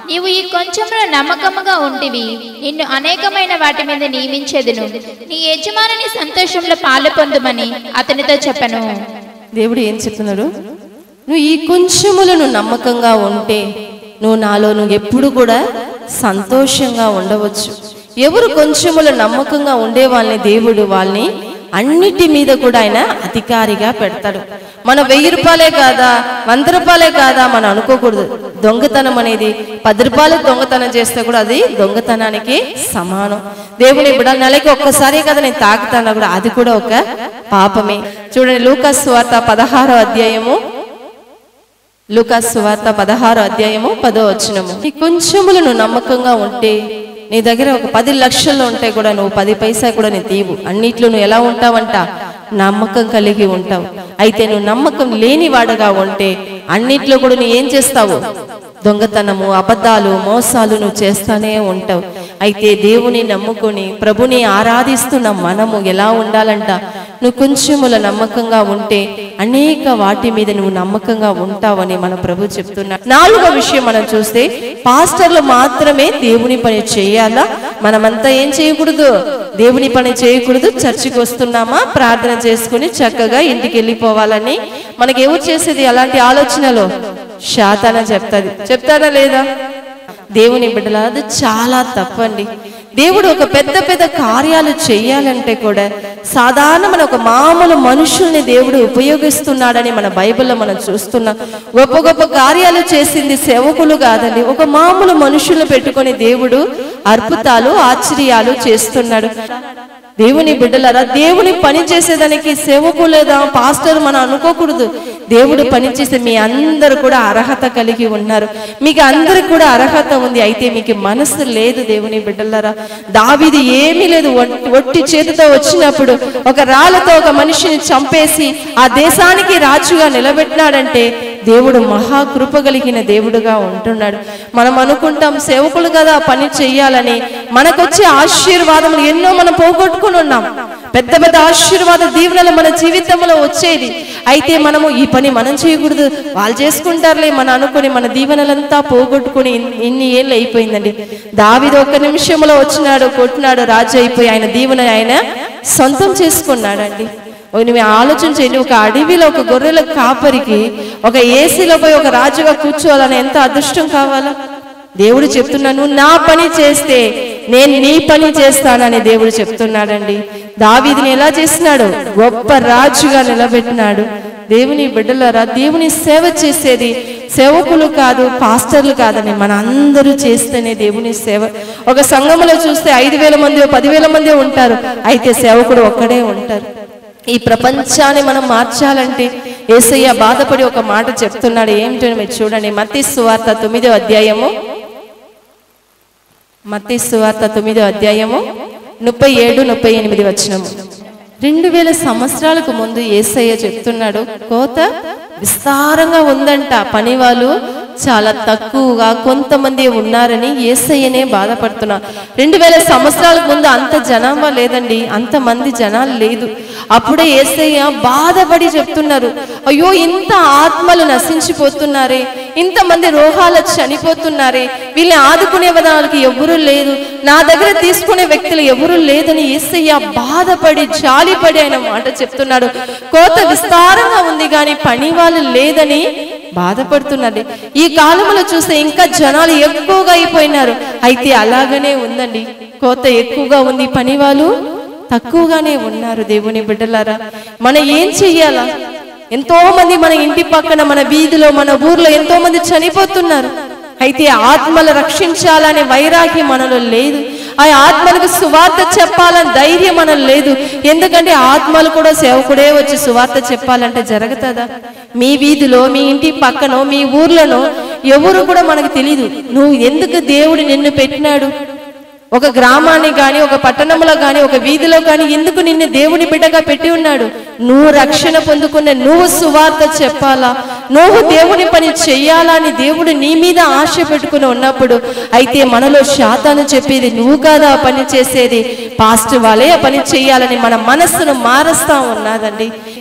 నీవు ఈ కొంచెంలో నమ్మకముగా ఉంటివి నిన్ను అనేకమైన వాటి మీద నియమించేదును నీ యజమానుని సంతోషంలో పాలు పొందుమని అతనితో చెప్పను దేవుడు ఏం చెప్తున్నాడు నువ్వు ఈ కొంచెములను నమ్మకంగా ఉంటే నువ్వు నాలో నువ్వు ఎప్పుడు కూడా సంతోషంగా ఉండవచ్చు ఎవరు కొంచెములు నమ్మకంగా ఉండే వాళ్ళని దేవుడు వాళ్ళని అన్నిటి మీద కూడా ఆయన అధికారిగా పెడతాడు మన వెయ్యి రూపాయలే కాదా వంద రూపాయలే కాదా మనం అనుకోకూడదు దొంగతనం అనేది పది రూపాయలు దొంగతనం చేస్తే కూడా అది దొంగతనానికి సమానం దేవుని బిడ్డ నెలకి ఒక్కసారి కదా నేను తాకుతాను కూడా అది కూడా ఒక పాపమే చూడండి లూకాస్ వార్త పదహారో అధ్యాయము లూకాస్ వార్త పదహారో అధ్యాయము పదో వచనము ఈ కొంచెములు నువ్వు నమ్మకంగా ఉంటే నీ దగ్గర ఒక పది లక్షలు ఉంటే కూడా నువ్వు పది పైసా కూడా నీ తీవు అన్నిట్లో నువ్వు ఎలా ఉంటావంట నమ్మకం కలిగి ఉంటావు అయితే నువ్వు నమ్మకం లేనివాడుగా ఉంటే అన్నిట్లో కూడా నువ్వు ఏం చేస్తావు దొంగతనము అబద్ధాలు మోసాలు నువ్వు చేస్తానే ఉంటావు అయితే దేవుని నమ్ముకొని ప్రభుని ఆరాధిస్తున్న మనము ఎలా ఉండాలంట నువ్వు కొంచెముల నమ్మకంగా ఉంటే అనేక వాటి మీద నువ్వు నమ్మకంగా ఉంటావని మన ప్రభు చెప్తున్నాడు నాలుగో విషయం మనం చూస్తే పాస్టర్లు మాత్రమే దేవుని పని చేయాలా మనమంతా ఏం చేయకూడదు దేవుని పని చేయకూడదు చర్చికి వస్తున్నామా ప్రార్థన చేసుకుని చక్కగా ఇంటికి వెళ్ళిపోవాలని మనకి ఎవరు చేసేది అలాంటి ఆలోచనలో శాతాన చెప్తాది చెప్తారా లేదా దేవుని బిడ్డల అది చాలా తప్పండి దేవుడు ఒక పెద్ద పెద్ద కార్యాలు చేయాలంటే కూడా సాధారణమైన ఒక మామూలు మనుషుల్ని దేవుడు ఉపయోగిస్తున్నాడని మన బైబిల్లో మనం చూస్తున్నాం గొప్ప గొప్ప కార్యాలు చేసింది సేవకులు కాదండి ఒక మామూలు మనుషుల్ని పెట్టుకొని దేవుడు అద్భుతాలు ఆశ్చర్యాలు చేస్తున్నాడు దేవుని బిడ్డలారా దేవుని పని చేసేదానికి సేవకులేదా పాస్టర్ మనం అనుకోకూడదు దేవుడు పని చేసే మీ అందరు కూడా అర్హత కలిగి ఉన్నారు మీకు అందరికి కూడా అర్హత ఉంది అయితే మీకు మనసు లేదు దేవుని బిడ్డలారా దావిది ఏమీ లేదు ఒట్టి- ఒట్టి చేతితో వచ్చినప్పుడు ఒక రాళ్ళతో ఒక మనిషిని చంపేసి ఆ దేశానికి రాజుగా నిలబెట్టినాడంటే దేవుడు మహా కృప కలిగిన దేవుడుగా ఉంటున్నాడు మనం అనుకుంటాం సేవకులు కదా పని చెయ్యాలని మనకొచ్చే ఆశీర్వాదములు ఎన్నో మనం పోగొట్టుకుని ఉన్నాం పెద్ద పెద్ద ఆశీర్వాద దీవెనలు మన జీవితంలో వచ్చేది అయితే మనము ఈ పని మనం చేయకూడదు వాళ్ళు చేసుకుంటారులే మన అనుకుని మన దీవెనలంతా పోగొట్టుకుని ఇన్- ఇన్ని ఏళ్ళు అయిపోయిందండి దావిది ఒక్క నిమిషంలో వచ్చినాడు కొట్టినాడు రాజు అయిపోయి ఆయన దీవెన ఆయన సొంతం చేసుకున్నాడండి ఓ నువ్వు ఆలోచన చేయండి ఒక అడవిలో ఒక గొర్రెల కాపరికి ఒక ఏసీలో పోయి ఒక రాజుగా కూర్చోవాలని ఎంత అదృష్టం కావాలా దేవుడు చెప్తున్నాను నా పని చేస్తే నేను నీ పని చేస్తానని దేవుడు చెప్తున్నాడండి దావీదిని ఎలా చేసినాడు గొప్ప రాజుగా నిలబెట్టినాడు దేవుని బిడ్డలారా దేవుని సేవ చేసేది సేవకులు కాదు పాస్టర్లు కాదని మన అందరూ చేస్తేనే దేవుని సేవ ఒక సంఘంలో చూస్తే ఐదు వేల మంది పదివేల మంది ఉంటారు అయితే సేవకుడు ఒక్కడే ఉంటారు ఈ ప్రపంచాన్ని మనం మార్చాలంటే ఏసయ్య బాధపడి ఒక మాట చెప్తున్నాడు ఏమిటని మీరు చూడండి మత్తి సువార్త తొమ్మిదో అధ్యాయము మత్తి సువార్త తొమ్మిదో అధ్యాయము ముప్పై ఏడు ముప్పై ఎనిమిది వచ్చినము రెండు వేల సంవత్సరాలకు ముందు ఏసయ్య చెప్తున్నాడు కోత విస్తారంగా ఉందంట పని వాళ్ళు చాలా తక్కువగా కొంతమంది ఉన్నారని ఏసయ్యనే బాధపడుతున్నారు రెండు వేల సంవత్సరాలకు ముందు అంత జనాభా లేదండి అంత మంది జనాలు లేదు అప్పుడే ఏసయ్య బాధపడి చెప్తున్నారు అయ్యో ఇంత ఆత్మలు నశించిపోతున్నారే ఇంతమంది రోగాలు చనిపోతున్నారే వీళ్ళని ఆదుకునే వాళ్ళకి ఎవరూ లేదు నా దగ్గర తీసుకునే వ్యక్తులు ఎవరూ లేదని ఏసయ్య బాధపడి జాలిపడి ఆయన మాట చెప్తున్నాడు కోత విస్తారంగా ఉంది కానీ పని వాళ్ళు లేదని బాధపడుతున్నది ఈ కాలంలో చూస్తే ఇంకా జనాలు ఎక్కువగా అయిపోయినారు అయితే అలాగనే ఉందండి కోత ఎక్కువగా ఉంది పని వాళ్ళు తక్కువగానే ఉన్నారు దేవుని బిడ్డలారా మనం ఏం చెయ్యాలా ఎంతో మంది మన ఇంటి పక్కన మన వీధిలో మన ఊర్లో ఎంతో మంది చనిపోతున్నారు అయితే ఆత్మలు రక్షించాలనే వైరాగ్యం మనలో లేదు ఆ ఆత్మలకు సువార్త చెప్పాలని ధైర్యం మనలో లేదు ఎందుకంటే ఆత్మలు కూడా సేవకుడే వచ్చి సువార్త చెప్పాలంటే జరుగుతుందా మీ వీధిలో మీ ఇంటి పక్కనో మీ ఊర్లోనో ఎవరు కూడా మనకు తెలియదు నువ్వు ఎందుకు దేవుడు నిన్ను పెట్టినాడు ఒక గ్రామాన్ని గాని ఒక పట్టణంలో గాని ఒక వీధిలో గాని ఎందుకు నిన్ను దేవుని బిడ్డగా పెట్టి ఉన్నాడు నువ్వు రక్షణ పొందుకున్న నువ్వు సువార్త చెప్పాలా నువ్వు దేవుని పని చెయ్యాలా అని దేవుడు నీ మీద ఆశ పెట్టుకుని ఉన్నప్పుడు అయితే మనలో శాతాను చెప్పేది నువ్వు కాదా ఆ పని చేసేది పాస్ట్ వాళ్ళే ఆ పని చెయ్యాలని మన మనస్సును మారుస్తా ఉన్నదండి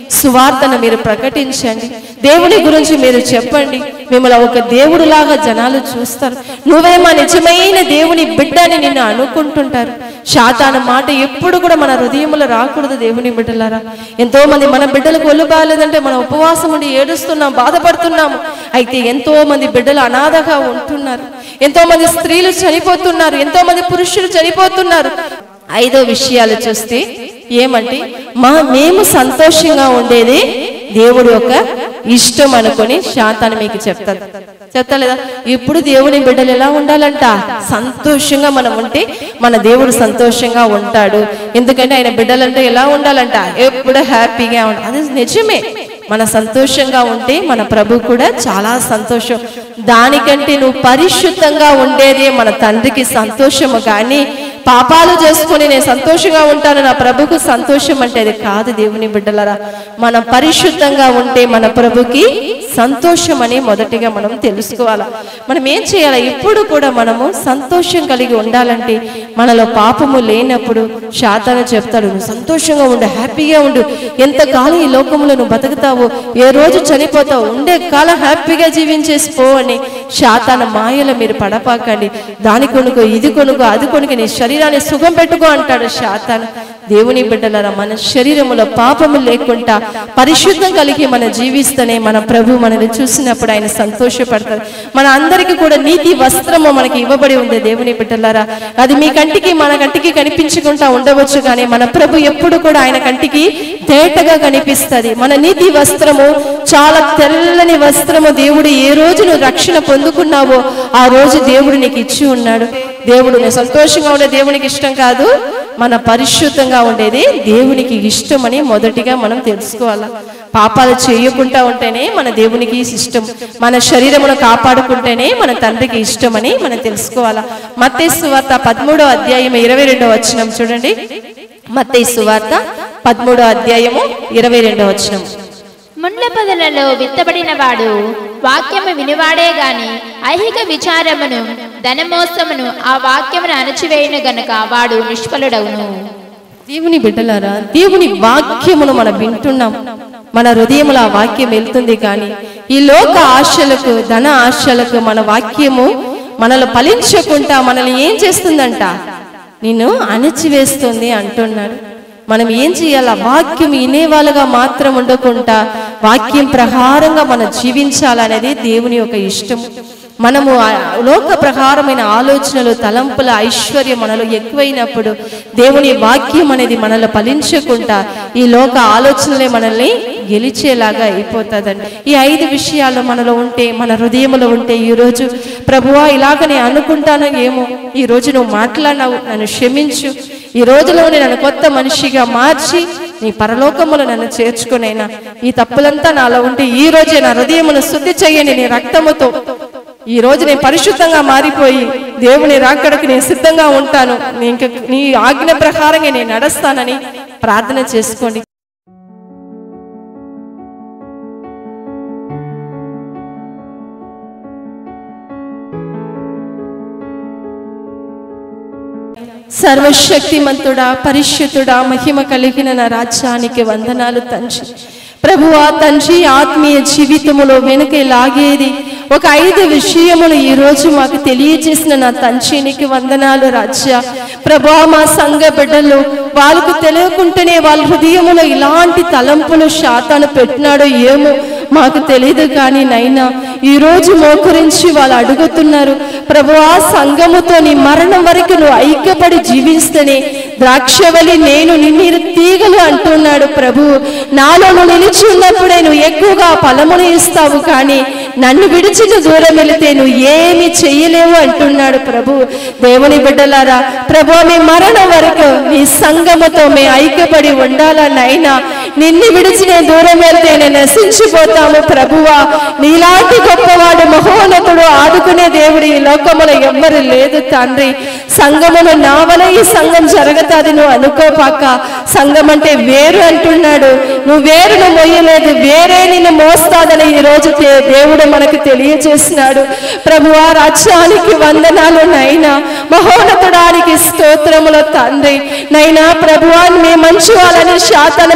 సువార్తను మీరు ప్రకటించండి దేవుని గురించి మీరు చెప్పండి మిమ్మల్ని ఒక దేవుడిలాగా జనాలు చూస్తారు నువ్వే మా నిజమైన దేవుని బిడ్డని నిన్ను అనుకుంటుంటారు శాతాన మాట ఎప్పుడు కూడా మన హృదయములో రాకూడదు దేవుని బిడ్డలారా ఎంతో మంది మన బిడ్డలకు ఒళ్ళు బాగాలేదంటే మనం ఉపవాసం ఉండి ఏడుస్తున్నాం బాధపడుతున్నాము అయితే ఎంతో మంది బిడ్డలు అనాథగా ఉంటున్నారు ఎంతో మంది స్త్రీలు చనిపోతున్నారు ఎంతో మంది పురుషులు చనిపోతున్నారు ఐదో విషయాలు చూస్తే ఏమంటే మా మేము సంతోషంగా ఉండేది దేవుడు యొక్క ఇష్టం అనుకొని శాతాన్ని మీకు చెప్తారు చెప్తా లేదా ఇప్పుడు దేవుని బిడ్డలు ఎలా ఉండాలంట సంతోషంగా మనం ఉంటే మన దేవుడు సంతోషంగా ఉంటాడు ఎందుకంటే ఆయన బిడ్డలంటే ఎలా ఉండాలంట ఎప్పుడు హ్యాపీగా ఉండాలి అది నిజమే మన సంతోషంగా ఉంటే మన ప్రభు కూడా చాలా సంతోషం దానికంటే నువ్వు పరిశుద్ధంగా ఉండేదే మన తండ్రికి సంతోషము కానీ పాపాలు చేసుకుని నేను సంతోషంగా ఉంటాను నా ప్రభుకు సంతోషం అంటే అది కాదు దేవుని బిడ్డలరా మనం పరిశుద్ధంగా ఉంటే మన ప్రభుకి సంతోషం అని మొదటిగా మనం తెలుసుకోవాలి మనం ఏం చేయాలి ఇప్పుడు కూడా మనము సంతోషం కలిగి ఉండాలంటే మనలో పాపము లేనప్పుడు శాతాను చెప్తాడు నువ్వు సంతోషంగా ఉండు హ్యాపీగా ఉండు ఎంతకాలం ఈ లోకంలో నువ్వు బతుకుతావు ఏ రోజు చనిపోతావు ఉండే కాలం హ్యాపీగా జీవించేసి పో అని శాతాన మాయలో మీరు పడపాకండి దాని కొనుకో ఇది కొనుకో అది కొనుకో నీ శరీరాన్ని సుఖం పెట్టుకో అంటాడు శాతాను దేవుని బిడ్డలరా మన శరీరములో పాపము లేకుండా పరిశుద్ధం కలిగి మన జీవిస్తేనే మన ప్రభు మనల్ని చూసినప్పుడు ఆయన సంతోషపడతారు మన అందరికీ కూడా నీతి వస్త్రము మనకి ఇవ్వబడి ఉంది దేవుని బిడ్డలారా అది మీ కంటికి మన కంటికి కనిపించకుండా ఉండవచ్చు కానీ మన ప్రభు ఎప్పుడు కూడా ఆయన కంటికి తేటగా కనిపిస్తుంది మన నీతి వస్త్రము చాలా తెల్లని వస్త్రము దేవుడు ఏ రోజు నువ్వు రక్షణ పొందుకున్నావో ఆ రోజు దేవుడు నీకు ఇచ్చి ఉన్నాడు దేవుడు నేను సంతోషంగా ఉండే దేవునికి ఇష్టం కాదు మన పరిశుద్ధంగా ఉండేది దేవునికి ఇష్టమని మొదటిగా మనం తెలుసుకోవాలా పాపాలు చేయకుండా ఉంటేనే మన దేవునికి ఇష్టం మన శరీరమును కాపాడుకుంటేనే మన తండ్రికి ఇష్టమని మనం తెలుసుకోవాలా మత్తేసు వార్త పదమూడో అధ్యాయం ఇరవై రెండో వచనం చూడండి మత్తేసు వార్త పదమూడో అధ్యాయము ఇరవై రెండో వచనం ముండ్ల పొదలలో విత్తబడిన వాడు వాక్యము వినివాడే గాని ఐహిక విచారమును ధనమోసమును ఆ వాక్యమును అణచివేయును గనుక వాడు నిష్ఫలుడవును దేవుని బిడ్డలారా దేవుని వాక్యమును మనం వింటున్నాం మన హృదయములో ఆ వాక్యం వెళ్తుంది కానీ ఈ లోక ఆశలకు ధన ఆశలకు మన వాక్యము మనల్ని ఫలించకుండా మనల్ని ఏం చేస్తుందంట నిన్ను అణచివేస్తుంది అంటున్నాడు మనం ఏం చేయాలి ఆ వాక్యం వినేవాళ్ళుగా మాత్రం ఉండకుండా వాక్యం ప్రకారంగా మనం జీవించాలనేది దేవుని యొక్క ఇష్టం మనము ఆ లోక ప్రకారమైన ఆలోచనలు తలంపుల ఐశ్వర్యం మనలో ఎక్కువైనప్పుడు దేవుని వాక్యం అనేది మనలో ఫలించకుండా ఈ లోక ఆలోచనలే మనల్ని గెలిచేలాగా అయిపోతుందండి ఈ ఐదు విషయాలు మనలో ఉంటే మన హృదయంలో ఉంటే ఈ రోజు ప్రభువా ఇలాగ నేను అనుకుంటానో ఏమో ఈ రోజు నువ్వు మాట్లాడినావు నన్ను క్షమించు ఈ రోజులోనే నన్ను కొత్త మనిషిగా మార్చి నీ పరలోకములు నన్ను చేర్చుకునైనా ఈ తప్పులంతా నాలో ఉంటే ఈ రోజే నా హృదయమును శుద్ధి చెయ్యని నీ రక్తముతో ఈ రోజు నేను పరిశుద్ధంగా మారిపోయి దేవుని రాకడకు నేను సిద్ధంగా ఉంటాను నేను ఇంక నీ ఆజ్ఞ ప్రకారంగా నేను నడుస్తానని ప్రార్థన చేసుకోండి సర్వశక్తిమంతుడా పరిశుద్ధుడా మహిమ కలిగిన నా రాజ్యానికి వందనాలు తండ్రి ప్రభువా తండ్రి ఆత్మీయ జీవితములో వెనుక లాగేది ఒక ఐదు విషయములు ఈ రోజు మాకు తెలియజేసిన నా తండ్రికి వందనాలు రాజ్య ప్రభా మా సంఘ బిడ్డలు వాళ్ళకు తెలియకుంటేనే వాళ్ళ హృదయములో ఇలాంటి తలంపులు శాతాను పెట్టినాడో ఏమో మాకు తెలియదు కానీ నైనా ఈ రోజు మోకరించి వాళ్ళు అడుగుతున్నారు ప్రభువా సంఘముతో నీ మరణం వరకు నువ్వు ఐక్యపడి జీవిస్తేనే ద్రాక్షవలి నేను నిన్ను తీగలు అంటున్నాడు ప్రభు నాలో నువ్వు నిలిచి ఉన్నప్పుడే నువ్వు ఎక్కువగా ఫలమును ఇస్తావు కానీ నన్ను విడిచి నువ్వు దూరం వెళితే నువ్వు ఏమి చెయ్యలేవు అంటున్నాడు ప్రభు దేవుని బిడ్డలారా ప్రభు మీ మరణం వరకు నీ సంగముతో మే ఐక్యపడి ఉండాలన్నైనా నిన్ను విడిచి నేను దూరం వెళ్తే నేను నశించిపోతాము ప్రభువా నీలాంటి గొప్పవాడు మహోన్నతుడు ఆదుకునే దేవుడు ఈ లోకములో ఎవ్వరు లేదు తండ్రి సంఘమును నావల ఈ సంఘం జరగతాది నువ్వు అనుకోపాక సంఘం అంటే వేరు అంటున్నాడు నువ్వు వేరును మొయ్యలేదు వేరే నిన్ను మోస్తాదని ఈ రోజు దే- దేవుడు మనకు తెలియజేస్తున్నాడు ప్రభువా రాజ్యానికి వందనాలు నైనా మహోన్నతుడానికి స్తోత్రముల తండ్రి నైనా ప్రభువా మీ మంచి వాళ్ళని శాతాన్ని మమ్మల్ని గొప్ప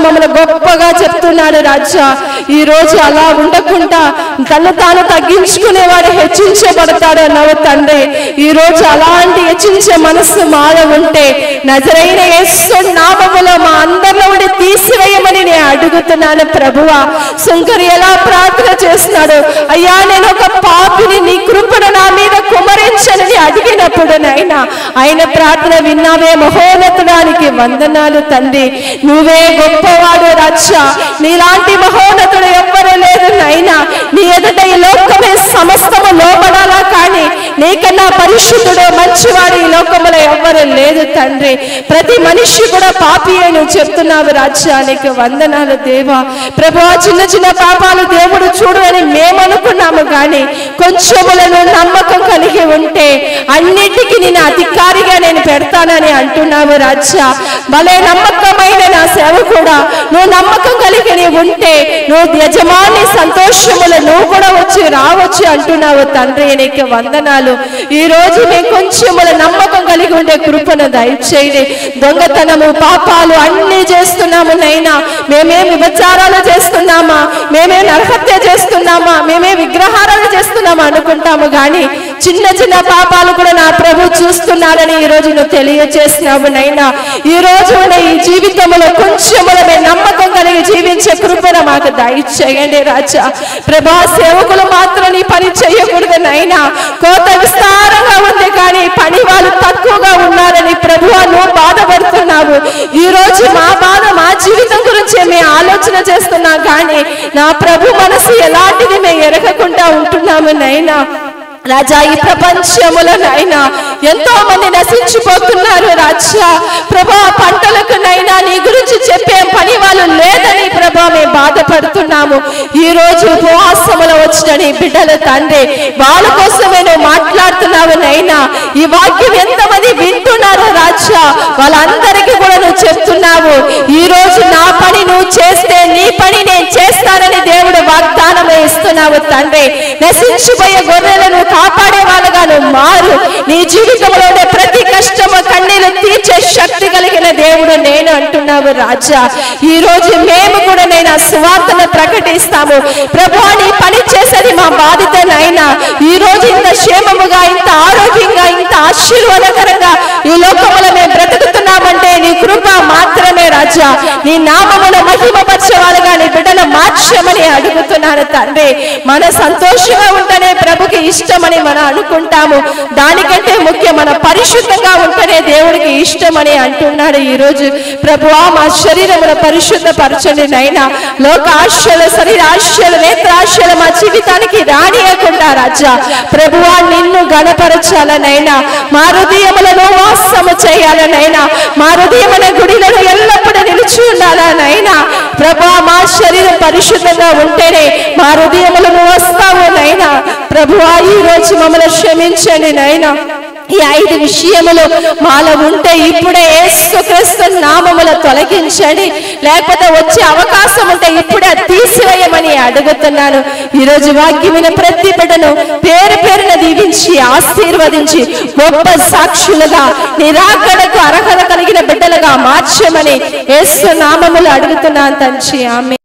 గొప్పగా చెప్తున్నాడు రాజా ఈ రోజు అలా ఉండకుండా తను తాను తగ్గించుకునేవాడు హెచ్చించబడతాడు అన్నావు తండ్రి ఈ రోజు అలాంటి హెచ్చించే మనస్సు మాల ఉంటే నజరైన యేసు నామములో మా అందరిలో ఉండి తీసివేయమని నేను అడుగుతున్నాను ప్రభువా శంకర్ ఎలా ప్రార్థన చేస్తున్నాడు అయ్యా నేను ఒక పాపిని నీ కృపను నా మీద కుమరించని అడిగినప్పుడు నాయన ఆయన ప్రార్థన విన్నావే మహోన్నతుడానికి వందనాలు తండ్రి నువ్వే గొప్పవాడు రచ్చ నీలాంటి మహోన్నతుడు ఎవ్వరూ లేదు నాయనా నీ ఎదుట ఈ లోకమే సమస్తము లోబడాలా కానీ నీకన్నా పరిశుద్ధుడు మంచివాడు ఈ లోకములో ఎవ్వరూ లేదు తండ్రి ప్రతి మనిషి కూడా పాపి అని నువ్వు చెప్తున్నావు రాజ్యానికి వందనాలు దేవా ప్రభు చిన్న చిన్న పాపాలు దేవుడు చూడు అని మేము అనుకున్నాము కానీ కొంచెములను నమ్మకం కలిగి ఉంటే అన్నిటికీ నేను అధికారిగా నేను పెడతానని అంటున్నావు రాజ్య భలే నమ్మకమైన నా సేవ కూడా నువ్వు నమ్మకం కలిగి నీ ఉంటే నువ్వు యజమాని సంతోషములు నువ్వు కూడా వచ్చి రావచ్చు అంటున్నావు తండ్రి నీకు వందనాలు ఈ రోజు మేము కొంచెముల నమ్మకం కలిగి ఉండే కృపను దయచేయండి దొంగతనము పాపాలు అన్ని చేస్తున్నాము నైనా మేమే విభచారాలు చేస్తున్నామా మేమే నరహత్య చేస్తున్నామా మేమే విగ్రహారాలు చేస్తున్నామా అనుకుంటాము కానీ చిన్న చిన్న పాపాలు కూడా నా ప్రభు చూస్తున్నాడని ఈ రోజు నువ్వు తెలియచేసినావు నైనా ఈ రోజు ఉన్న ఈ జీవితంలో కొంచెముల మేము నమ్మకం కలిగి జీవించే కృపను మాకు దయచేయండి రాజా ప్రభా సేవకులు మాత్రం నీ పని చేయకూడదు నైనా కోత విస్తారంగా ఉంది కానీ పని వాళ్ళు తక్కువగా ఉన్నారని ప్రభు నువ్వు బాధపడుతున్నావు ఈ రోజు మా బాధ మా జీవితం గురించి మేము ఆలోచన చేస్తున్నాం కానీ నా ప్రభు మనసు ఎలాంటిది మేము ఎరగకుండా ఉంటున్నాము నైనా రాజా ఈ ప్రపంచములో నైనా ఎంతో మంది నశించిపోతున్నారు రాజా ప్రభా పంటలకు నైనా నీ గురించి చెప్పే పని వాళ్ళు లేదని ప్రభా మేము బాధపడుతున్నాము ఈ రోజు ఉపవాసములో వచ్చిన నీ బిడ్డల తండ్రి వాళ్ళ కోసమే నువ్వు మాట్లాడుతున్నావు నైనా ఈ వాక్యం ఎంతమంది వింటున్నారు రాజా వాళ్ళందరికీ కూడా నువ్వు చెప్తున్నావు ఈ రోజు నా పని నువ్వు చేస్తే నీ పని నేను చేస్తానని దేవుడు వాగ్దానం ఇస్తున్నావు తండ్రి నశించిపోయే గొర్రెలను కాపాడే వాళ్ళగా నువ్వు మారు నీ జీవితంలో ఉండే ప్రతి కష్టము కన్నీరు తీర్చే శక్తి కలిగిన దేవుడు నేను అంటున్నావు రాజా ఈ రోజు మేము కూడా నేను ఆ సువార్తను ప్రకటిస్తాము ప్రభు నీ పని చేసేది మా బాధ్యత నైనా ఈ రోజు ఇంత క్షేమముగా ఇంత ఆరోగ్యంగా ఇంత ఆశీర్వాదకరంగా ఈ లోకములో మేము బ్రతుకుతున్నామంటే నీ కృప మాత్రమే రాజా నీ నామమును మహిమపరచేవాళ్ళుగా నీ బిడ్డను మార్చమని అడుగుతున్నాను తండ్రి మన సంతోషంగా ఉంటేనే ప్రభుకి ఇష్టమని మనం అనుకుంటాము దానికంటే ముఖ్యం మన పరిశుద్ధంగా ఉంటేనే దేవుడికి ఇష్టమని అంటున్నాడు ఈ రోజు ప్రభువా మా శరీరమును పరిశుద్ధపరచండి నైనా లోక ఆశలు శరీర ఆశలు నేత్రాశలు మా జీవితానికి రానియకుండా రాజా ప్రభువా నిన్ను గణపరచాలనైనా మా హృదయములను వాసము చేయాలనైనా మా హృదయముల గుడిలను ఎల్లప్పుడూ నిలిచి ఉండాలనైనా ప్రభా మా శరీరం పరిశుద్ధంగా ఉంటేనే మా హృదయములను వస్తావు నైనా ప్రభువా ఈ రోజు మమ్మల్ని క్షమించండి నైనా ఈ ఐదు విషయములు మాలో ఉంటే ఇప్పుడే యేసుక్రీస్తు నామములు తొలగించండి లేకపోతే వచ్చే అవకాశం ఉంటే ఇప్పుడే అది తీసివేయమని అడుగుతున్నాను ఈ రోజు వాక్యమైన ప్రతి బిడ్డను పేరు పేరున దీవించి ఆశీర్వదించి గొప్ప సాక్షులుగా నిరాకడకు అర్హత కలిగిన బిడ్డలుగా మార్చమని యేసు నామములు అడుగుతున్నాను తంచి ఆమె